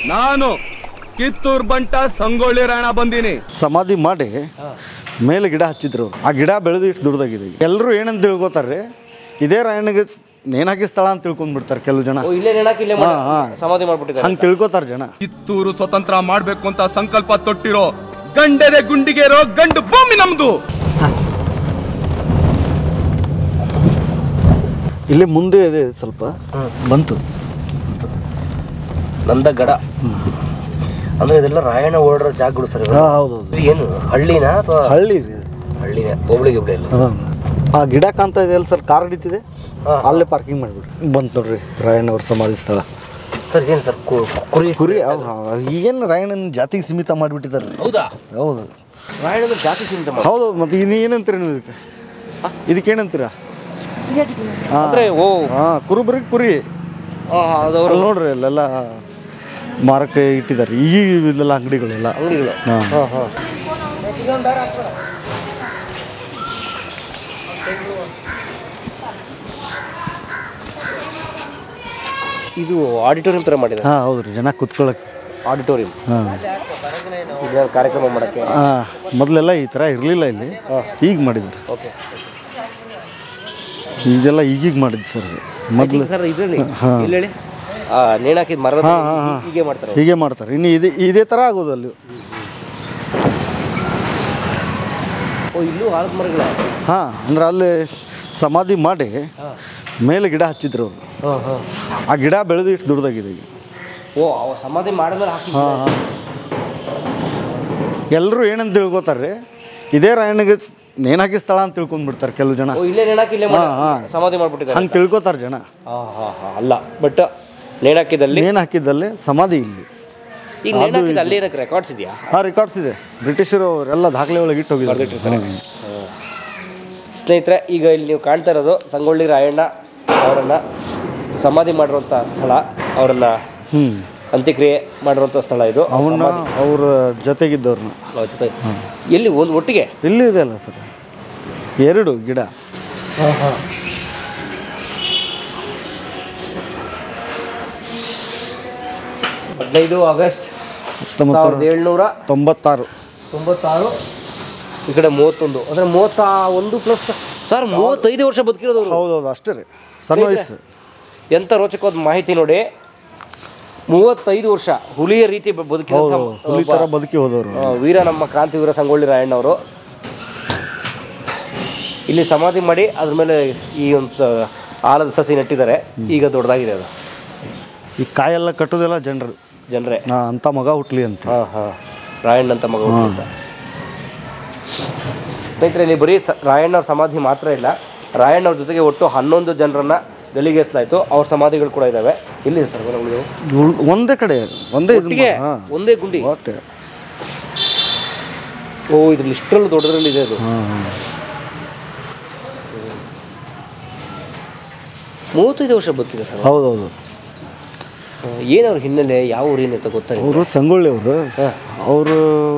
ನಾನು ಕಿತ್ತೂರ್ ಬಂಟ ಸಂಗೊಳ್ಳಿ ರಾಯಣ ಬಂದೀನಿ ಸಮಾಧಿ ಮಾಡಿ ಮೇಲೆ ಗಿಡ ಹಚ್ಚಿದ್ರು ಅವ್ರು ಆ ಗಿಡ ಬೆಳೆದು ಇಷ್ಟು ದೊಡ್ಡದಾಗಿದೆ ಎಲ್ಲರೂ ಏನಂತ ತಿಳ್ಕೊತಾರೆ ಇದೇ ರಾಯಣ್ಣಗೆ ಸ್- ನೇಣಾಕಿ ಸ್ಥಳ ಅಂತ ತಿಳ್ಕೊಂಡ್ಬಿಡ್ತಾರೆ ಕೆಲವು ಜನ ಓ ಇಲ್ಲೇ ನೆನಕ್ ಇಲ್ಲೇ ಮಾಡ- ಹಾ, ಹಾ. ಸಮಾಧಿ ಮಾಡ್ಬಿಟ್ಟಿದ್ದಾರೆ ಹಂಗೆ ತಿಳ್ಕೊತಾರೆ ಜನ ಕಿತ್ತೂರು ಸ್ವತಂತ್ರ ಮಾಡ್ಬೇಕು ಅಂತ ಸಂಕಲ್ಪ ತೊಟ್ಟಿರೋ ಗಂಡೆದೆ ಗುಂಡಿಗೆ ಇರೋ ಗಂಡು ಭೂಮಿ ನಮ್ದು ಇಲ್ಲಿ ಮುಂದೆ ಇದೆ ಸ್ವಲ್ಪ ಬಂತು ನಂದಗಡ ಅಂದ್ರೆ ಇದೆಲ್ಲ ರಾಯಣ್ಣ ಓಡಾಡೋ ಜಾಗಗಳು ಸರ್ ಇವು. ಹಾಂ ಹೌದೌದು ಇದು ಏನು ಹಳ್ಳಿನ ಅಥವಾ ಹಳ್ಳಿ ರೀ ಇದು. ಹಳ್ಳಿನ ಹೋಬಳಿ ಗಿಬಳಿ ಎಲ್ಲ ಹಾಂ ಆ ಗಿಡ ಕಾಣ್ತಾ ಇದೆ ಅಲ್ಲ ಸರ್ ಕಾರ್ ಹಿಡಿತಿದೆ ಹಾ. ಅಲ್ಲೇ ಪಾರ್ಕಿಂಗ್ ಮಾಡಿಬಿಡ್ರಿ ಬಂತು ನೋಡ್ರಿ ರಾಯಣ್ಣ ಅವ್ರ ಸಮಾಧಿ ಸ್ಥಳ ಸರ್ ಇದೇನು ಸರ್ ಕು- ಕುರಿ ಕುರಿ ಅವ್ರು ಈಗೇನು ರಾಯಣ್ಣನ ಜಾತಿಗೆ ಸೀಮಿತ ಮಾಡಿಬಿಟ್ಟಿದ್ದಾರೆ ಹೌದಾ ಹೌದು ರಾಯಣ್ಣ ಜಾತಿ ಸೀಮಿತ ಮಾಡಿ ಹೌದು ಮತ್ತೆ ಇನ್ನು ಏನಂತೀರ ನೀವು ಇದಕ್ಕೆ ಇದಕ್ಕೆ ಏನಂತೀರ ಅಂದ್ರೆ ಓ ಹಾಂ ಕುರುಬರಿಗೆ ಕುರಿ ಆ, ಅದವ್ರ ಅಲ್ಲಿ ನೋಡ್ರಿ ಅಲ್ಲೆಲ್ಲ ಮಾರಕ್ಕೆ ಇಟ್ಟಿದ್ದಾರೆ ಈಗ ಇಲ್ಲೆಲ್ಲ ಅಂಗಡಿಗಳೆಲ್ಲ ಅಂಗಡಿಗಳು ಹಾಂ ಹಾಂ ಹಾಂ ಇದು ಆಡಿಟೋರಿಯಂ ಥರ ಮಾಡಿದ್ದಾರೆ ಹಾಂ ಹೌದು ರೀ ಜನ ಕುತ್ಕೊಳ್ಳೋಕೆ ಆಡಿಟೋರಿಯಂ ಹಾಂ ಇದ್ಯಾವ್ದು ಕಾರ್ಯಕ್ರಮ ಮಾಡೋಕ್ಕೆ ಹಾಂ ಮೊದಲೆಲ್ಲ ಈ ಥರ ಇರಲಿಲ್ಲ ಇಲ್ಲಿ ಈಗ ಮಾಡಿದ್ದಾರೆ ಓಕೆ ಇದೆಲ್ಲ ಈಗೀಗ ಮಾಡಿದ್ದು ಸರ್ ಮೊದಲು ಸರ್ ಇದರಲ್ಲಿ ಹಾಂ. ಇಲ್ಲಿ ಹೇಳಿ ಆ, ನೇಣು ಹಾಕಿದ ಮರದ ಹಾಂ ಹಾಂ ಹಾಂ ಹೀಗೆ ಮಾಡ್ತಾರೆ ಹೀಗೆ ಮಾಡ್ತಾರೆ ಇನ್ನು ಇದೇ ಇದೇ ಥರ ಆಗೋದು ಅಲ್ಲಿ ಓ ಇಲ್ಲೂ ಆಲದ ಮರಗಳ ಹಾಂ ಅಂದ್ರೆ ಅಲ್ಲಿ ಸಮಾಧಿ ಮಾಡಿ ಮೇಲೆ ಗಿಡ ಹಚ್ಚಿದ್ರು ಅವರು ಹಾಂ ಹಾಂ ಆ ಗಿಡ ಬೆಳೆದು ಇಷ್ಟು ದೊಡ್ಡದಾಗಿದೆ ಈಗ ಓ ಅವ ಸಮಾಧಿ ಮಾಡಿದ್ಮೇಲೆ ಹಾಕಿ ಹಾಂ ಹಾಂ ಎಲ್ಲರೂ ಏನಂತ ತಿಳ್ಕೊತಾರೆ ಇದೇ ರಾಯಣ್ಣಗೆ ಸ್- ನೇಣಾಕಿ ಸ್ಥಳ ಅಂತ ತಿಳ್ಕೊಂಡ್ಬಿಡ್ತಾರೆ ಕೆಲವು ಜನ ಓ ಇಲ್ಲೇ ನೇಣಾಕಿ ಇಲ್ಲೇ ಮಾಡ- ಹಾಂ, ಹಾಂ. ಸಮಾಧಿ ಮಾಡ್ಬಿಟ್ಟಿದ್ದಾರೆ ಹಂಗೆ ತಿಳ್ಕೊತಾರೆ ಜನ ಹಾಂ ಹಾಂ ಹಾಂ ಅಲ್ಲ ಬಟ್ ನೇಣು ಹಾಕಿದಲ್ಲಿ ನೇಣು ಹಾಕಿದ್ದಲ್ಲೇ ಸಮಾಧಿ ಇಲ್ಲಿ ಈಗ ನೇಣು ಹಾಕಿದ ಅಲ್ಲಿ ಏನಕ್ಕೆ ರೆಕಾರ್ಡ್ಸ್ ಇದೆಯಾ ಹಾಂ ರೆಕಾರ್ಡ್ಸ್ ಇದೆ ಬ್ರಿಟಿಷರು ಅವರೆಲ್ಲ ದಾಖಲೆ ಒಳಗೆ ಇಟ್ಟು ಹೋಗಿದ್ದಾರೆ ಹ್ಮ್. ಸ್ನೇಹಿತರೆ ಈಗ ಇಲ್ಲಿ ನೀವು ಕಾಣ್ತಾ ಇರೋದು ಸಂಗೊಳ್ಳಿ ರಾಯಣ್ಣ ಅವರನ್ನು ಸಮಾಧಿ ಮಾಡಿರುವಂಥ ಸ್ಥಳ ಅವರನ್ನು ಹ್ಞೂ ಅಂತ್ಯಕ್ರಿಯೆ ಮಾಡಿರುವಂಥ ಸ್ಥಳ ಇದು ಅವನ್ನ ಅವ್ರ ಜೊತೆಗಿದ್ದವ್ರನ್ನ ಅವ್ರ ಜೊತೆ ಎಲ್ಲಿ ಒಂದು ಒಟ್ಟಿಗೆ ಇಲ್ಲಿ ಇದೆ ಅಲ್ಲ ಸರ್ ಎರಡು ಗಿಡ ಹದಿನೈದು ಆಗಸ್ಟ್ ಹತ್ತೊಂಬತ್ತು ಸಾವಿರದ ಏಳ್ನೂರ ತೊಂಬತ್ತಾರು ತೊಂಬತ್ತಾರು ಈ ಕಡೆ ಮೂವತ್ತೊಂದು ಅಂದರೆ ಮೂವತ್ತ ಒಂದು ಪ್ಲಸ್ ಸರ್ ಮೂವತ್ತೈದು ವರ್ಷ ಬದುಕಿರೋದು ಅವರು ಹೌದೌದು ಅಷ್ಟೇ ರೀ ಸಣ್ಣ ವಯಸ್ಸು ಎಂಥ ರೋಚಕವಾದ ಮಾಹಿತಿ ನೋಡಿ ಮೂವತ್ತೈದು ವರ್ಷ ಹುಲಿಯ ರೀತಿ ಬ- ಬದುಕಿದಂಥ ಹೌದು ಹುಲಿ ಥರ ಬದುಕಿ ಹೋದವರು ಆ, ವೀರ ನಮ್ಮ ಕ್ರಾಂತಿ ವೀರ ಸಂಗೊಳ್ಳಿ ರಾಯಣ್ಣ ಅವರು ಇಲ್ಲಿ ಸಮಾಧಿ ಮಾಡಿ ಅದ್ರ ಮೇಲೆ ಈ ಒಂದು ಸ- ಆಲದ ಸಸಿ ನೆಟ್ಟಿದ್ದಾರೆ ಈಗ ದೊಡ್ಡದಾಗಿದೆ ಅದು ಈ ಕಾಯೆಲ್ಲ ಕಟ್ಟೋದೆಲ್ಲ ಜನರು ಜನರೇ ನಾ ಅಂತ ಮಗ ಹುಟ್ಲಿ ಅಂತ ಹಾಂ ಹಾಂ ರಾಯಣ್ಣ ಅಂತ ಮಗ ಹುಟ್ಟ ಅಂತ ಸ್ನೇಹಿತರೆ ಇಲ್ಲಿ ಬರೀ ಸ ರಾಯಣ್ಣವ್ರ ಸಮಾಧಿ ಮಾತ್ರ ಇಲ್ಲ ರಾಯಣ್ಣವ್ರ ಜೊತೆಗೆ ಒಟ್ಟು ಹನ್ನೊಂದು ಜನರನ್ನ ಗಲ್ಲಿಗೇರಿಸಲಾಯಿತು ಅವ್ರ ಸಮಾಧಿಗಳು ಕೂಡ ಇದ್ದಾವೆ ಇಲ್ಲಿ ಸರ್ ಮನೆಗಳು ಉಳ್- ಒಂದೇ ಕಡೆ ಒಂದೇ ಇದು ಒಟ್ಟಿಗೆ ಹಾಂ ಒಂದೇ ಗುಂಡಿ ಒಟ್ಟೆ ಓ ಇದ್ರಲ್ಲಿ ಇಷ್ಟರಲ್ಲೂ ದೊಡ್ಡದ್ರಲ್ಲಿ ಇದೆ ಅದು ಹಾಂ ಹಾಂ ಮೂವತ್ತೈದು ವರ್ಷ ಬದುಕಿದೆ ಸರ್ ಹೌದೌದು ಏನು ಅವ್ರ ಹಿನ್ನೆಲೆ ಯಾವ ಊರಿನ ಅಂತ ಗೊತ್ತಾಗಿಲ್ಲ ಅವರು ಸಂಗೊಳ್ಳಿ ಅವರು ಹಾಂ ಅವರು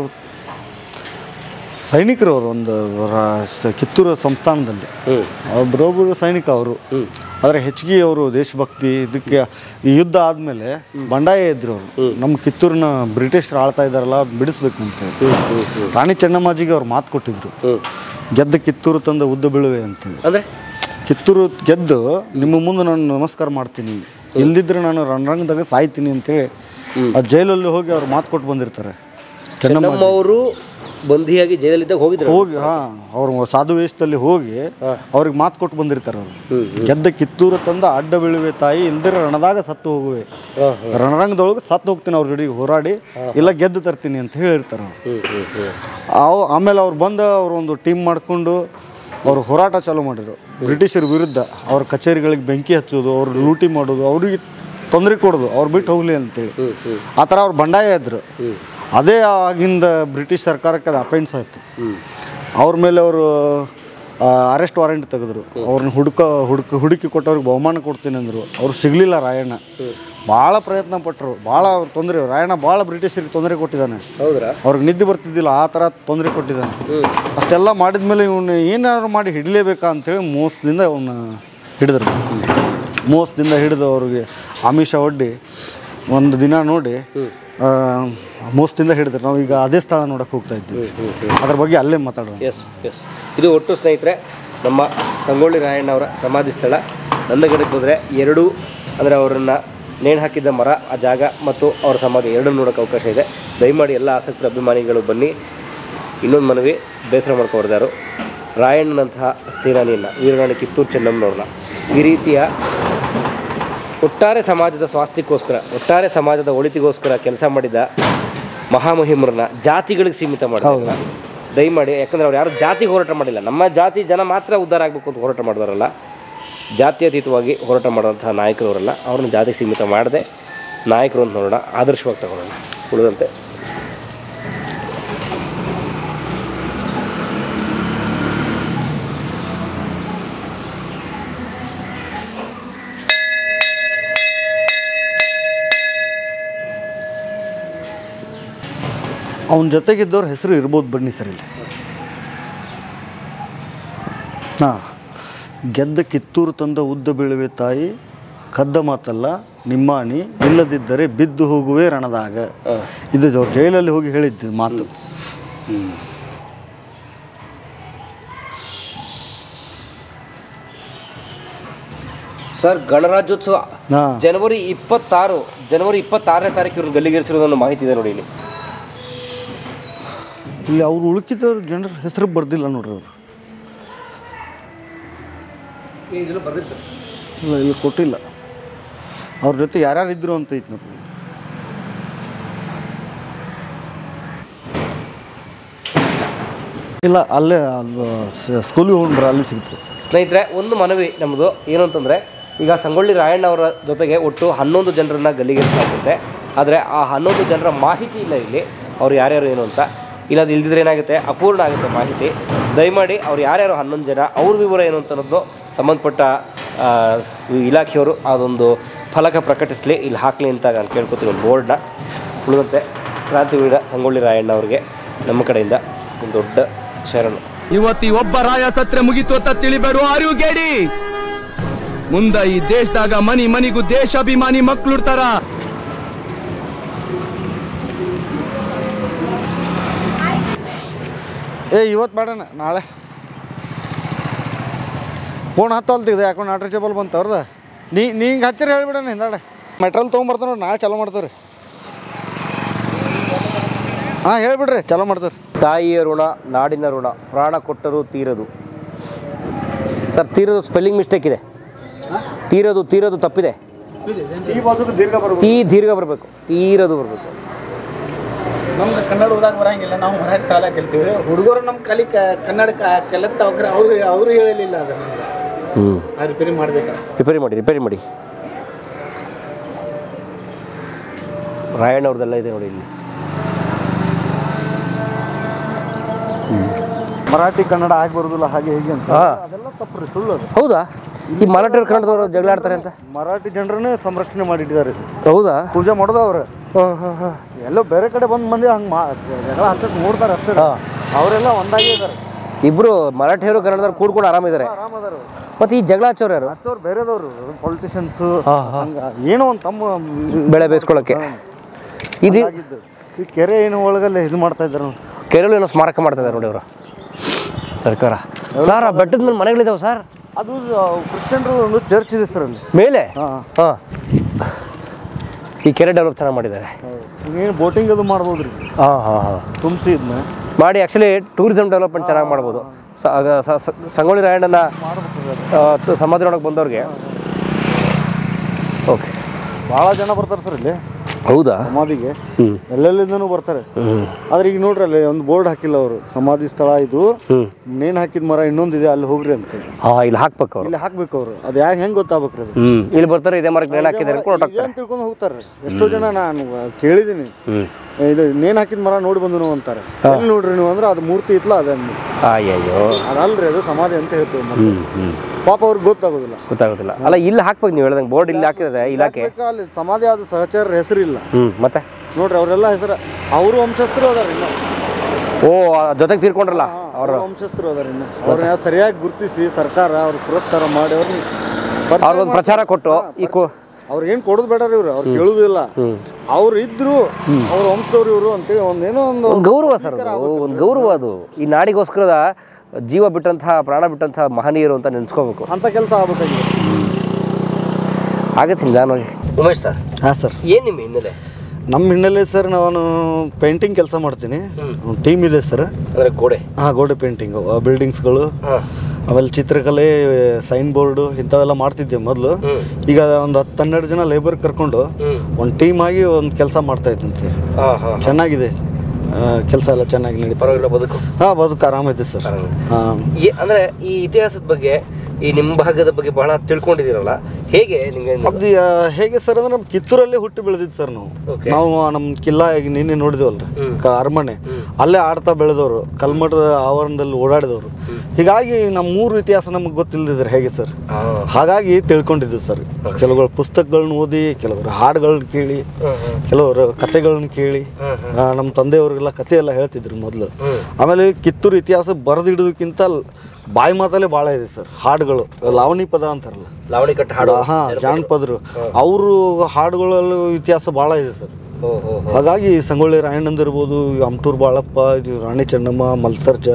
ಸೈನಿಕರು ಅವರು ಒಂದು ರಾ- ಸ- ಕಿತ್ತೂರು ಸಂಸ್ಥಾನದಲ್ಲಿ ಹ್ಞೂ ಒಬ್ಬರೊಬ್ಬರು ಸೈನಿಕ ಅವರು ಆದರೆ ಹೆಚ್ಚಿಗೆ ಅವರು ದೇಶಭಕ್ತಿ ಇದಕ್ಕೆ ಈ ಯುದ್ಧ ಆದಮೇಲೆ ಬಂಡಾಯ ಇದ್ರು ಅವರು ನಮ್ಮ ಕಿತ್ತೂರನ್ನ ಬ್ರಿಟಿಷರು ಆಳ್ತಾ ಇದ್ದಾರಲ್ಲ ಬಿಡಿಸ್ಬೇಕು ಅಂತ ಹೇಳಿ ರಾಣಿ ಚೆನ್ನಮ್ಮಾಜಿಗೆ ಅವ್ರು ಮಾತು ಕೊಟ್ಟಿದ್ರು ಹ್ಞೂ ಗೆದ್ದ ಕಿತ್ತೂರು ತಂದ ಉದ್ದ ಬೀಳುವೆ ಅಂತೇಳಿ ಅಂದರೆ ಕಿತ್ತೂರು ಗೆದ್ದು ನಿಮ್ಮ ಮುಂದೆ ನಾನು ನಮಸ್ಕಾರ ಮಾಡ್ತೀನಿ ಇಲ್ದಿದ್ರೆ ನಾನು ರಣರಂಗದಾಗ ಸಾಯ್ತೀನಿ ಅಂತೇಳಿ ಆ ಜೈಲಲ್ಲಿ ಹೋಗಿ ಅವ್ರು ಮಾತು ಕೊಟ್ಟು ಬಂದಿರ್ತಾರೆ ಚೆನ್ನಮ್ಮ ನಮ್ಮವರು ಬಂಧಿಯಾಗಿ ಜೈಲಲ್ಲಿದ್ದಾಗ ಹೋಗಿದ್ರು ಹೋಗಿ ಹಾಂ ಅವ್ರು ಸಾಧು ವೇಷದಲ್ಲಿ ಹೋಗಿ ಅವ್ರಿಗೆ ಮಾತು ಕೊಟ್ಟು ಬಂದಿರ್ತಾರೆ ಅವರು ಗೆದ್ದ ಕಿತ್ತೂರು ತಂದ ಅಡ್ಡ ಬೀಳುವೆ ತಾಯಿ ಇಲ್ದಿರ ರಣದಾಗ ಸತ್ತು ಹೋಗುವೆ ರಣರಂಗದೊಳಗೆ ಸತ್ತು ಹೋಗ್ತೀನಿ ಅವ್ರ ಜೊತೆಗೆ ಹೋರಾಡಿ ಇಲ್ಲ ಗೆದ್ದು ತರ್ತೀನಿ ಅಂತ ಹೇಳಿರ್ತಾರೆ ಅವ್ರು ಹ್ಞೂ ಹ್ಞೂ ಹ್ಞೂ ಅವು ಆಮೇಲೆ ಅವ್ರು ಬಂದು ಅವ್ರು ಒಂದು ಟೀಮ್ ಮಾಡಿಕೊಂಡು ಅವರು ಹೋರಾಟ ಚಾಲೂ ಮಾಡಿದ್ರು ಬ್ರಿಟಿಷರ ವಿರುದ್ಧ ಅವ್ರ ಕಚೇರಿಗಳಿಗೆ ಬೆಂಕಿ ಹಚ್ಚೋದು ಅವ್ರು ಲೂಟಿ ಮಾಡೋದು ಅವ್ರಿಗೆ ತೊಂದರೆ ಕೊಡೋದು ಅವ್ರು ಬಿಟ್ಟು ಹೋಗ್ಲಿ ಅಂತೇಳಿ ಆ ಥರ ಅವ್ರು ಬಂಡಾಯ ಇದ್ರು ಅದೇ ಆಗಿಂದ ಬ್ರಿಟಿಷ್ ಸರ್ಕಾರಕ್ಕೆ ಅದು ಅಫೆನ್ಸ್ ಆಯಿತು ಅವ್ರ ಮೇಲೆ ಅವರು ಅರೆಸ್ಟ್ ವಾರೆಂಟ್ ತೆಗೆದ್ರು ಅವ್ರನ್ನ ಹುಡುಕ ಹುಡುಕ ಹುಡುಕಿ ಕೊಟ್ಟವ್ರಿಗೆ ಬಹುಮಾನ ಕೊಡ್ತೀನಿ ಅಂದರು ಅವ್ರು ಸಿಗಲಿಲ್ಲ ರಾಯಣ್ಣ ಭಾಳ ಪ್ರಯತ್ನ ಪಟ್ಟರು ಭಾಳ ಅವ್ರು ತೊಂದರೆ ರಾಯಣ್ಣ ಭಾಳ ಬ್ರಿಟಿಷರಿಗೆ ತೊಂದರೆ ಕೊಟ್ಟಿದ್ದಾನೆ ಹೌದ್ರಾ ಅವ್ರಿಗೆ ನಿದ್ದೆ ಬರ್ತಿದ್ದಿಲ್ಲ ಆ ಥರ ತೊಂದರೆ ಕೊಟ್ಟಿದ್ದಾನೆ ಅಷ್ಟೆಲ್ಲ ಮಾಡಿದ್ಮೇಲೆ ಇವನು ಏನಾದ್ರು ಮಾಡಿ ಹಿಡಲೇಬೇಕಾ ಅಂತೇಳಿ ಮೋಸದಿಂದ ಅವನ್ನ ಹಿಡಿದ್ರು ಮೋಸದಿಂದ ಹಿಡಿದು ಅವ್ರಿಗೆ ಆಮಿಷ ಒಡ್ಡಿ ಒಂದು ದಿನ ನೋಡಿ ಆ, ಮೋಸದಿಂದ ಹಿಡಿದ್ರು ನಾವು ಈಗ ಅದೇ ಸ್ಥಳ ನೋಡಕ್ಕೆ ಹೋಗ್ತಾ ಇದ್ವಿ ಅದ್ರ ಬಗ್ಗೆ ಅಲ್ಲೇ ಮಾತಾಡೋಣ ಎಸ್ ಎಸ್ ಇದು ಒಟ್ಟು ಸ್ನೇಹಿತರೆ ನಮ್ಮ ಸಂಗೊಳ್ಳಿ ರಾಯಣ್ಣವರ ಸಮಾಧಿ ಸ್ಥಳ ನಂದಗಡಕ್ಕೆ ಹೋದರೆ ಎರಡೂ ಅಂದರೆ ಅವರನ್ನು ನೇಣು ಹಾಕಿದ್ದ ಮರ ಆ ಜಾಗ ಮತ್ತು ಅವರ ಸಮಾಧಿ ಎರಡನ್ನೂ ನೋಡೋಕ್ಕೆ ಅವಕಾಶ ಇದೆ ದಯಮಾಡಿ ಎಲ್ಲ ಆಸಕ್ತ ಅಭಿಮಾನಿಗಳು ಬನ್ನಿ ಇನ್ನೊಂದು ಮನವಿ ಬೇಸರ ಮಾಡ್ಕೊಬಾರ್ದಾರು ರಾಯಣ್ಣನಂತಹ ಸೇನಾನಿಯನ್ನು ವೀರರಾಣಿ ಕಿತ್ತೂರು ಚೆನ್ನಮ್ಮನವ್ರನ್ನ ಈ ರೀತಿಯ ಒಟ್ಟಾರೆ ಸಮಾಜದ ಸ್ವಾಸ್ಥ್ಯಕ್ಕೋಸ್ಕರ ಒಟ್ಟಾರೆ ಸಮಾಜದ ಒಳಿತಿಗೋಸ್ಕರ ಕೆಲಸ ಮಾಡಿದ ಮಹಾಮಹಿಮರನ್ನ ಜಾತಿಗಳಿಗೆ ಸೀಮಿತ ಮಾಡಿಲ್ಲ ದಯಮಾಡಿ ಯಾಕಂದ್ರೆ ಅವ್ರು ಯಾರು ಜಾತಿಗೆ ಹೋರಾಟ ಮಾಡಿಲ್ಲ ನಮ್ಮ ಜಾತಿ ಜನ ಮಾತ್ರ ಉದ್ಧಾರ ಆಗಬೇಕು ಅಂತ ಹೋರಾಟ ಮಾಡಿದಾರಲ್ಲ ಜಾತ್ಯತೀತವಾಗಿ ಹೋರಾಟ ಮಾಡುವಂತಹ ನಾಯಕರವರಲ್ಲ ಅವ್ರನ್ನ ಜಾತಿಗೆ ಸೀಮಿತ ಮಾಡದೆ ನಾಯಕರು ಅಂತ ನೋಡೋಣ ಆದರ್ಶವಾಗಿ ತಗೊಳ್ಳೋಣ ಉಳಿದಂತೆ ಅವನ ಜೊತೆಗಿದ್ದವ್ರ ಹೆಸರು ಇರ್ಬೋದು ಬನ್ನಿ ಸರ್ ಇಲ್ಲಿ ಹಾಂ ಗೆದ್ದ ಕಿತ್ತೂರು ತಂದ ಉದ್ದ ಬೀಳುವೆ ತಾಯಿ ಕದ್ದ ಮಾತಲ್ಲ ನಿಮ್ಮಾಣಿ ಇಲ್ಲದಿದ್ದರೆ ಬಿದ್ದು ಹೋಗುವೆ ರಣದಾಗ ಇದು ಅವ್ರು ಜೈಲಲ್ಲಿ ಹೋಗಿ ಹೇಳಿದ್ದು ಮಾತು ಸರ್ ಗಣರಾಜ್ಯೋತ್ಸವ ಹಾಂ ಜನವರಿ ಇಪ್ಪತ್ತಾರು ಜನವರಿ ಇಪ್ಪತ್ತಾರನೇ ತಾರೀಕು ಇವ್ರನ್ನ ಗಲ್ಲಿಗೇರಿಸಿರೋದು ಅನ್ನೋ ಮಾಹಿತಿ ಇದೆ ನೋಡಿ ಇಲ್ಲಿ ಇಲ್ಲಿ ಅವ್ರು ಉಳುಕಿದವ್ರ ಜನರ ಹೆಸರು ಬರ್ದಿಲ್ಲ ನೋಡ್ರಿ ಅವರು ಇಲ್ಲ ಇಲ್ಲಿ ಕೊಟ್ಟಿಲ್ಲ ಅವ್ರ ಜೊತೆ ಯಾರ್ಯಾರು ಇದ್ರು ಅಂತ ಐತೆ ನೋಡ್ರಿ ಇಲ್ಲ ಅಲ್ಲೇ ಅಲ್ಲಿ ಸ್ಕೂಲಿಗೆ ಹೋಗ್ಬಿಡ್ರೆ ಅಲ್ಲಿ ಸಿಗ್ತದೆ ಸ್ನೇಹಿತರೆ ಒಂದು ಮನವಿ ನಮ್ಮದು ಏನು ಅಂತಂದರೆ ಈಗ ಸಂಗೊಳ್ಳಿ ರಾಯಣ್ಣ ಅವರ ಜೊತೆಗೆ ಒಟ್ಟು ಹನ್ನೊಂದು ಜನರನ್ನ ಗಲ್ಲಿಗೇರಿಸಲಾಗುತ್ತೆ ಆದರೆ ಆ ಹನ್ನೊಂದು ಜನರ ಮಾಹಿತಿ ಇಲ್ಲ ಇಲ್ಲಿ ಅವ್ರು ಯಾರ್ಯಾರು ಏನು ಅಂತ ಇಲ್ಲ ಅದು ಇಲ್ದಿದ್ರೆ ಏನಾಗುತ್ತೆ ಅಪೂರ್ಣ ಆಗುತ್ತೆ ಮಾಹಿತಿ ದಯಮಾಡಿ ಅವ್ರು ಯಾರ್ಯಾರು ಹನ್ನೊಂದು ಜನ ಅವ್ರ ವಿವರ ಏನು ಅಂತ ಅನ್ನೋದು ಸಂಬಂಧಪಟ್ಟ ಆ, ಈ ಇಲಾಖೆಯವರು ಅದೊಂದು ಫಲಕ ಪ್ರಕಟಿಸಲಿ ಇಲ್ಲಿ ಹಾಕಲಿ ಅಂತ ನಾನು ಕೇಳ್ಕೊತೀನಿ ಒಂದು ಬೋರ್ಡ್ನ ಉಳಿದಂತೆ ಕ್ರಾಂತಿವೀರ ಸಂಗೊಳ್ಳಿ ರಾಯಣ್ಣ ಅವರಿಗೆ ನಮ್ಮ ಕಡೆಯಿಂದ ಒಂದು ದೊಡ್ಡ ಶರಣು ಇವತ್ತಿ ಒಬ್ಬ ರಾಯ ಸತ್ರೆ ಮುಗಿತು ಅಂತ ತಿಳಿಬೇಡು ಅರಿವು ಗೇಡಿ ಮುಂದ ಈ ದೇಶದಾಗ ಮನಿ ಮನಿಗೂ ದೇಶಾಭಿಮಾನಿ ಮಕ್ಳು ಇರ್ತಾರ ಏ ಇವತ್ತು ಬೇಡಣ ನಾಳೆ ಫೋನ್ ಹತ್ತಲ್ತಿದೆ ಯಾಕೋ ನಾಟ್ರಿ ಚಪಲ್ ಬಂತು ಅವ್ರದ ನೀ ನೀ ಹಿಂಗೆ ಹತ್ತಿರ ಹೇಳ್ಬಿಡಣ ಹಿಂದಾಡೆ ಮೆಟ್ರಲ್ ತೊಗೊಂಬರ್ತಾನೆ ನೋಡಿ ನಾಳೆ ಚಲೋ ಮಾಡ್ತಾರೆ ಹಾಂ ಹೇಳ್ಬಿಡ್ರಿ ಚಲೋ ಮಾಡ್ತಾರೆ ತಾಯಿಯ ಋಣ ನಾಡಿನ ಋಣ ಪ್ರಾಣ ಕೊಟ್ಟರೂ ತೀರದು ಸರ್ ತೀರದು ಸ್ಪೆಲ್ಲಿಂಗ್ ಮಿಸ್ಟೇಕ್ ಇದೆ ತೀರದು ತೀರದು ತಪ್ಪಿದೆ ಈ ಬಾಜು ದೀರ್ಘ ಬರ್ಬೋದು ತೀ ದೀರ್ಘ ಬರಬೇಕು ತೀರದು ಬರಬೇಕು ನಮ್ಗೆ ಕನ್ನಡ ಓದಾಕ ಬರಂಗಿಲ್ಲ ನಾವು ಮರಾಠಿ ಸಾಲ ಕಲ್ತೀವಿ ಹುಡುಗರು ನಮ್ಮ ಕಲಿ ಕ- ಕನ್ನಡ ಕ- ಕಲಿತ ಅವ್ರ ಅವ್ರು ಅವರು ಹೇಳಲಿಲ್ಲ ಅದು ನಮ್ಗೆ ಹ್ಞೂ ಆ ರಿಪೇರಿ ಮಾಡ್ಬೇಕು ರಿಪೇರಿ ಮಾಡಿ ರಿಪೇರಿ ಮಾಡಿ ರಾಯಣ್ಣ ಅವ್ರದ್ದೆಲ್ಲ ಇದೆ ನೋಡಿ ಇಲ್ಲಿ ಮರಾಠಿ ಕನ್ನಡ ಆಗಿ ಬರೋದಿಲ್ಲ ಹಾಗೆ ಹೀಗೆ ಅಂತ ಹಾ. ಅದೆಲ್ಲ ತಪ್ಪು ರೀ ಸುಳ್ಳು ಅದು ಹೌದಾ ಈ ಮರಾಠಿಯವ್ರು ಕನ್ನಡದವರು ಜಗಳ ಆಡ್ತಾರೆ ಅಂತ ಮರಾಠಿ ಜನರನ್ನೇ ಸಂರಕ್ಷಣೆ ಮಾಡಿಟ್ಟಿದ್ದಾರೆ ಹೌದಾ ಪೂಜೆ ಮಾಡೋದು ಅವ್ರು ಹಾಂ ಹಾಂ ಹಾಂ ಎಲ್ಲೋ ಬೇರೆ ಕಡೆ ಬಂದು ಮಂದಿ ಹಂಗೆ ಮಾ ಜಗಳ ಹಚ್ಚಕ್ಕೆ ನೋಡ್ತಾರೆ ಅಷ್ಟೇ ಹಾಂ ಅವರೆಲ್ಲ ಒಂದಾಗೇ ಇದ್ದಾರೆ ಇಬ್ಬರು ಮರಾಠಿಯವರು ಕನ್ನಡದವ್ರು ಕೂಡ್ಕೊಂಡು ಆರಾಮಿದ್ದಾರೆ ಆರಾಮದಾರು ಮತ್ತು ಈ ಜಗಳ ಹಚ್ಚೋರು ಯಾರು ಹಚ್ಚೋರು ಬೇರೆದವರು ಪೊಲಿಟಿಷಿಯನ್ಸು ಹಾಂ ಹಾಂ ಏನೋ ಒಂದು ತಮ್ಮ ಬೆಳೆ ಬೇಯಿಸ್ಕೊಳ್ಳೋಕ್ಕೆ ಇದು ಆಗಿದ್ದು ಈ ಕೆರೆ ಏನು ಒಳಗಲ್ಲೇ ಇದು ಮಾಡ್ತಾ ಇದ್ದಾರೆ ನೋಡಿ. ಕೇರಳ ಏನೋ ಸ್ಮಾರಕ ಮಾಡ್ತಾ ಇದ್ದಾರೆ ನೋಡಿ ಅವರು ಸರ್ಕಾರ ಸರ್ ಆ ಬೆಟ್ಟದ ಮೇಲೆ ಮನೆಗಳಿದಾವೆ ಸರ್ ಅದು ಕ್ರಿಶ್ಚಿಯನ್ರು ಒಂದು ಚರ್ಚ್ ಇದೆ ಸರ್ ಅಲ್ಲಿ ಮೇಲೆ ಹಾಂ ಹಾಂ ಈ ಕೆರೆ ಡೆವಲಪ್ ಚೆನ್ನಾಗಿ ಮಾಡಿದ್ದಾರೆ ಏನು ಬೋಟಿಂಗ್ ಅದು ಮಾಡ್ಬೋದು ರೀ ಹಾಂ ಹಾಂ ಹಾಂ ತುಂಬಿಸಿ ಇದನ್ನ ಮಾಡಿ ಆ್ಯಕ್ಚುಲಿ ಟೂರಿಸಂ ಡೆವಲಪ್ಮೆಂಟ್ ಚೆನ್ನಾಗಿ ಮಾಡ್ಬೋದು ಸ- ಆಗ ಸ- ಸ- ಸಂಗೊಳ್ಳಿ ರಾಯಣ್ಣನ ಆ, ತ- ಸಮಾಧಿ ನೋಡಕ್ಕೆ ಬಂದವ್ರಿಗೆ ಓಕೆ ಭಾಳ ಜನ ಬರ್ತಾರೆ ಸರ್ ಇಲ್ಲಿ ಹೌದಾ ಸಮಾಧಿಗೆ ಹ್ಞೂ ಎಲ್ಲೆಲ್ಲಿಂದನೂ ಬರ್ತಾರೆ ಹ್ಞೂ ಆದ್ರೆ ಈಗ ನೋಡ್ರಿ ಅಲ್ಲಿ ಒಂದು ಬೋರ್ಡ್ ಹಾಕಿಲ್ಲ ಅವರು ಸಮಾಧಿ ಸ್ಥಳ ಇದು ಹ್ಞೂ ನೇಣು ಹಾಕಿದ ಮರ ಇನ್ನೊಂದಿದೆ ಅಲ್ಲಿ ಹೋಗ್ರಿ ಅಂತ ಹಾಂ ಇಲ್ಲಿ ಹಾಕ್ಬೇಕು ಅವರು ಇಲ್ಲಿ ಹಾಕ್ಬೇಕು ಅವರು ಅದು ಯಾಕೆ ಹೆಂಗೆ ಗೊತ್ತಾಗ್ಬೇಕ್ರಿ ಅದು ಹ್ಞೂ ಇಲ್ಲಿ ಬರ್ತಾರೆ ಇದೇ ಮರಕ್ಕೆ ನೇಣು ಹಾಕಿದ್ದಾರೆ ಅನ್ಕೊಂಡು ಇದೆ ಹೊರ್ಟೋಗ್ತಾರೆ ಅಂತ ತಿಳ್ಕೊಂಡು ಹೋಗ್ತಾರೆ ಎಷ್ಟೋ ಜನ ನಾನು ಕೇಳಿದ್ದೀನಿ ಹ್ಞೂ ಇದು ನೇಣು ಹಾಕಿದ ಮರ ನೋಡಿ ಬಂದು ನಾವು ಅಂತಾರೆ ಎಲ್ಲಿ ನೋಡ್ರಿ ನೀವು ಅಂದ್ರೆ ಅದು ಮೂರ್ತಿ ಇತ್ಲ ಅದೇ ಅಂದ್ವಿ. ಅಯ್ಯಯ್ಯೋ ಅದಲ್ರಿ ಅದು ಸಮಾಧಿ ಅಂತ ಹೇಳ್ತೀವಿ ಮತ್ತೆ. ಹ್ಞೂ ಹ್ಞೂ ಪಾಪ ಅವ್ರಿಗೆ ಗೊತ್ತಾಗೋದಿಲ್ಲ ಗೊತ್ತಾಗೋದಿಲ್ಲ ಅಲ್ಲ ಇಲ್ಲಿ ಹಾಕ್ಬೇಕು ನೀವು ಹೇಳ್ದಂಗೆ ಬೋರ್ಡ್ ಇಲ್ಲಿ ಹಾಕಿದ್ರೆ ಇಲಾಖೆ ಬೇಕಾ ಅಲ್ಲಿ ಸಮಾಧಿ ಆದ ಸಹಚರ ಹೆಸರಿಲ್ಲ ಹ್ಞೂ ಮತ್ತೆ ನೋಡ್ರಿ ಅವರೆಲ್ಲ ಹೆಸರು ಅವರು ವಂಶಸ್ಥರು ಅದಾರ ಇನ್ನು ಓ ಆ ಜೊತೆಗೆ ತೀರ್ಕೊಂಡ್ರಲ್ಲ ಅವ್ರ ವಂಶಸ್ಥರು ಅದಾರ ಇನ್ನು ಅವ್ರನ್ನ ಸರಿಯಾಗಿ ಗುರುತಿಸಿ ಸರ್ಕಾರ ಅವ್ರ ಪುರಸ್ಕಾರ ಮಾಡಿ ಅವ್ರನ್ನ ಪರಿಚಯ ಅವ್ರಿಗೊಂದು ಪ್ರಚಾರ ಕೊಟ್ಟು ಈ ಕು ಅವ್ರು ಏನ್ ಕೊಡೋದು ಬೇಡ ಇವ್ರು ಅವ್ರು ಕೇಳುದಿಲ್ಲ ಅವ್ರು ಇದ್ರು ಅವ್ರ ವಂಶದವ್ರು ಇವರು ಅಂತೇಳಿ ಒಂದೇನೋ ಒಂದು ಒಂದು ಗೌರವ ಸರ್ ಅದು ಒಂದು ಗೌರವ ಅದು ಈ ನಾಡಿಗೋಸ್ಕರದ ಜೀವ ಬಿಟ್ಟಂತಹ ಪ್ರಾಣ ಬಿಟ್ಟಂತಹ ಮಹನೀಯರು ಅಂತ ನೆನೆಸ್ಕೋಬೇಕು ಅಂತ ಕೆಲಸ ಆಗ್ಬೇಕಾಗಿದೆ ಆಗತ್ತೆ ನಿಧಾನವಾಗಿ ಉಮೇಶ್ ಸರ್ ಹಾ ಸರ್ ಏನು ನಿಮ್ಮ ಹಿನ್ನೆಲೆ ನಮ್ಮ ಹಿನ್ನೆಲೆ ಸರ್ ನಾನು ಪೇಂಟಿಂಗ್ ಕೆಲಸ ಮಾಡ್ತೀನಿ ಟೀಮ್ ಇದೆ ಸರ್ ಅಂದರೆ ಗೋಡೆ ಹಾಂ ಗೋಡೆ ಪೇಂಟಿಂಗು ಬಿಲ್ಡಿಂಗ್ಸ್ಗಳು ಹಾಂ ಆಮೇಲೆ ಚಿತ್ರಕಲೆ ಸೈನ್ ಬೋರ್ಡು ಇಂಥವೆಲ್ಲ ಮಾಡ್ತಿದ್ದೆ ಮೊದಲು ಹ್ಮ್. ಈಗ ಒಂದು ಹತ್ತು ಹನ್ನೆರಡು ಜನ ಲೇಬರ್ ಕರ್ಕೊಂಡು ಹ್ಮ್. ಒಂದು ಟೀಮ್ ಆಗಿ ಒಂದು ಕೆಲಸ ಮಾಡ್ತಾ ಇದ್ದೀನಿ ಸರ್ ಹಾಂ ಹಾಂ ಚೆನ್ನಾಗಿದೆ ಕೆಲಸ ಎಲ್ಲ ಚೆನ್ನಾಗಿ ನಡೀತಾ ಪರವಾಗಿಲ್ಲ ಬದುಕು ಹಾಂ ಬದುಕು ಆರಾಮಿದೆ ಸರ್ ಹಾಂ ಈ ಅಂದ್ರೆ ಈ ಇತಿಹಾಸದ ಬಗ್ಗೆ ಈ ನಿಮ್ಮ ಭಾಗದ ಬಗ್ಗೆ ಬಹಳ ತಿಳ್ಕೊಂಡಿದ್ದೀರಲ್ಲ ಹೇಗೆ ನಿಮಗೆ ಅದು ಆ, ಹೇಗೆ ಸರ್ ಅಂದ್ರೆ ನಮ್ಮ ಕಿತ್ತೂರಲ್ಲೇ ಹುಟ್ಟಿ ಬೆಳೆದಿದ್ದು ಸರ್ ನಾವು Okay. ನಾವು ನಮ್ಮ ಕಿಲ್ಲಾ ಈಗ ನಿನ್ನೆ ನೋಡಿದ್ವಲ್ರಿ ಹ್ಮ್. ಕ- ಅರಮನೆ ಅಲ್ಲೇ ಆಡ್ತಾ ಬೆಳೆದವರು ಕಲ್ಮಠದ ಆವರಣದಲ್ಲಿ ಓಡಾಡಿದವರು ಹೀಗಾಗಿ ನಮ್ಮ ಮೂರು ಇತಿಹಾಸ ನಮಗೆ ಗೊತ್ತಿಲ್ಲದಿದ್ರೆ ಹೇಗೆ ಸರ್ ಹಾಗಾಗಿ ತಿಳ್ಕೊಂಡಿದ್ದು ಸರ್ ಕೆಲವರು ಪುಸ್ತಕಗಳನ್ನ ಓದಿ ಕೆಲವರು ಹಾಡುಗಳನ್ನ ಕೇಳಿ ಕೆಲವರು ಕತೆಗಳನ್ನ ಕೇಳಿ ಆ, ನಮ್ಮ ತಂದೆಯವ್ರಿಗೆಲ್ಲ ಕತೆ ಎಲ್ಲ ಹೇಳ್ತಿದ್ರು ಮೊದಲು ಆಮೇಲೆ ಕಿತ್ತೂರು ಇತಿಹಾಸ ಬರೆದಿಡೋದಕ್ಕಿಂತ ಬಾಯಿ ಮಾತಲ್ಲೇ ಭಾಳ ಇದೆ ಸರ್ ಹಾಡುಗಳು ಲಾವಣಿ ಪದ ಅಂತಾರಲ್ಲ ಲಾವಣಿ ಕಟ್ಟ ಹಾಡು ಹಾ ಜಾನಪದರು ಅವರು ಹಾಡುಗಳಲ್ಲೂ ಇತಿಹಾಸ ಭಾಳ ಇದೆ ಸರ್ ಓ ಹೋ ಹಾಗಾಗಿ ಸಂಗೊಳ್ಳಿ ರಾಯಣ್ಣಂದ್ ಇರ್ಬೋದು ಈ ಅಮಟೂರ್ ಬಾಳಪ್ಪ ಇದು ರಾಣಿ ಚೆನ್ನಮ್ಮ ಮಲ್ಸರ್ಜ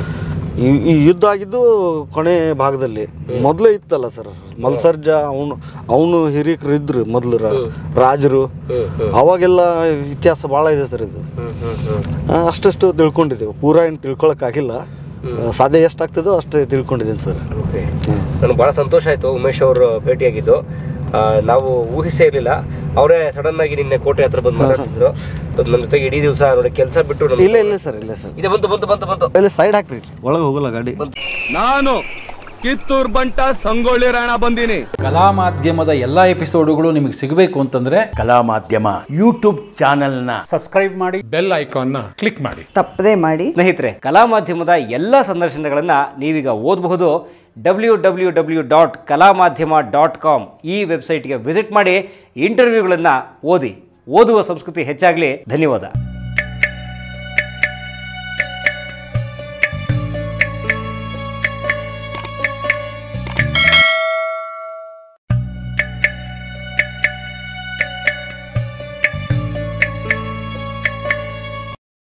ಈ ಈ ಯುದ್ಧ ಆಗಿದ್ದು ಕೊನೆ ಭಾಗದಲ್ಲಿ ಮೊದಲೇ ಇತ್ತಲ್ಲ ಸರ್ ಮಲ್ಸರ್ಜ ಅವನು ಅವನು ಹಿರಿಯಕರು ಇದ್ರು ಮೊದಲು ರಾಜರು ಅವಾಗೆಲ್ಲ ಇತಿಹಾಸ ಭಾಳ ಇದೆ ಸರ್ ಇದು ಆ, ಅಷ್ಟಷ್ಟು ತಿಳ್ಕೊಂಡಿದ್ದೇವೆ ಪೂರಾ ಏನು ತಿಳ್ಕೊಳಕ್ಕಾಗಿಲ್ಲ ಆ, ಸಾಧ್ಯ ಎಷ್ಟಾಗ್ತದೋ ಅಷ್ಟೇ ತಿಳ್ಕೊಂಡಿದ್ದೀನಿ ಸರ್ ಓಕೆ ನನಗೆ ಭಾಳ ಸಂತೋಷ ಆಯಿತು ಉಮೇಶ್ ಅವರು ಭೇಟಿಯಾಗಿದ್ದು ಆ, ನಾವು ಊಹಿಸೇ ಇರಲಿಲ್ಲ ಅವರೇ ಸಡನ್ ಆಗಿ ನಿನ್ನೆ ಕೋಟೆ ಹತ್ರ ಬಂದು ಮಾತಾಡ್ತಿದ್ರು ನನ್ನ ಜೊತೆಗೆ ಇಡೀ ದಿವಸ ನೋಡಿ ಕೆಲಸ ಬಿಟ್ಟು ನಮ್ಗೆ- ಇಲ್ಲ ಇಲ್ಲ ಸರ್ ಇಲ್ಲ ಸರ್ ಇದೆ ಬಂತು ಬಂತು ಬಂತು ಬಂತು ಇಲ್ಲಿ ಸೈಡ್ ಹಾಕ್ರಿ ಒಳಗೆ ಹೋಗಲ್ಲ ಗಾಡಿ ನಾನು ಕಿತ್ತೂರ್ ಬಂಟ ಸಂಗೊಳ್ಳಿ ರಾಯಣ ಬಂದೀನಿ ಕಲಾ ಮಾಧ್ಯಮದ ಎಲ್ಲ ಎಪಿಸೋಡುಗಳು ನಿಮಗೆ ಸಿಗಬೇಕು ಅಂತಂದ್ರೆ ಕಲಾ ಮಾಧ್ಯಮ ಯೂಟ್ಯೂಬ್ ಚಾನೆಲ್ನ ಬೆಲ್ ಐಕಾನ್ನ ಕ್ಲಿಕ್ ಮಾಡಿ ತಪ್ಪದೇ ಮಾಡಿ ಸ್ನೇಹಿತರೆ ಕಲಾ ಮಾಧ್ಯಮದ ಎಲ್ಲ ಸಂದರ್ಶನಗಳನ್ನು ನೀವೀಗ ಓದಬಹುದು ಡಬ್ಲ್ಯೂ ಡಬ್ಲ್ಯೂ ಡಬ್ಲ್ಯೂ ಡಾಟ್ ಕಲಾ ಮಾಧ್ಯಮ ಡಾಟ್ ಕಾಮ್ ಈ ವೆಬ್ಸೈಟ್ಗೆ ವಿಸಿಟ್ ಮಾಡಿ ಇಂಟರ್ವ್ಯೂಗಳನ್ನು ಓದಿ ಓದುವ ಸಂಸ್ಕೃತಿ ಹೆಚ್ಚಾಗಲಿ ಧನ್ಯವಾದ